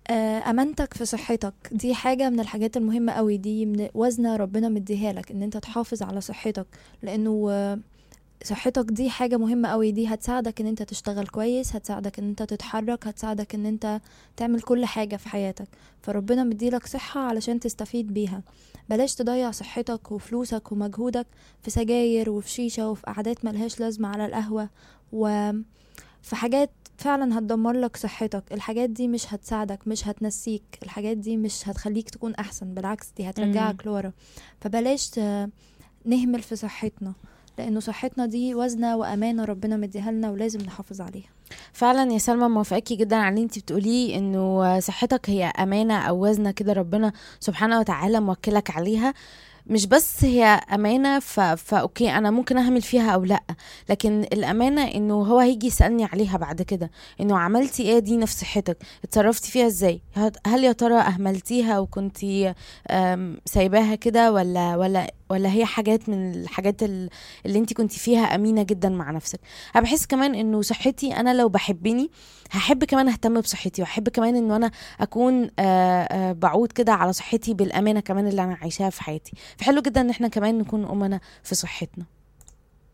آه، امانتك في صحتك دي حاجه من الحاجات المهمه قوي دي من وزنه ربنا مديها لك ان انت تحافظ على صحتك لانه آه، صحتك دي حاجه مهمه قوي دي هتساعدك ان انت تشتغل كويس هتساعدك ان انت تتحرك هتساعدك ان انت تعمل كل حاجه في حياتك فربنا مديلك صحه علشان تستفيد بيها بلاش تضيع صحتك وفلوسك ومجهودك في سجاير وفي شيشه وفي قعدات ملهاش لازمه على القهوه وفي حاجات فعلا هتدمر لك صحتك الحاجات دي مش هتساعدك مش هتنسيك الحاجات دي مش هتخليك تكون احسن بالعكس دي هترجعك لورا فبلاش ت- نهمل في صحتنا لانه صحتنا دي وزنه وامانه ربنا مديها لنا ولازم نحافظ عليها فعلا يا سلمى موافقاكي جدا على اللي انت بتقوليه انه صحتك هي امانه او وزنه كده ربنا سبحانه وتعالى موكلك عليها مش بس هي امانه ف... فاوكي انا ممكن اهمل فيها او لا لكن الامانه انه هو هيجي يسالني عليها بعد كده انه عملتي ايه دي في صحتك اتصرفتي فيها ازاي هت- هل يا ترى اهملتيها وكنتي أم، سايباها كده ولا ولا ولا هي حاجات من الحاجات ال- اللي انت كنتي فيها امينه جدا مع نفسك انا بحس كمان انه صحتي انا لو بحبني هحب كمان اهتم بصحتي واحب كمان انه انا اكون آه، آه، بعود كده على صحتي بالامانه كمان اللي انا عايشاها في حياتي فحلو جدا ان احنا كمان نكون امنا في صحتنا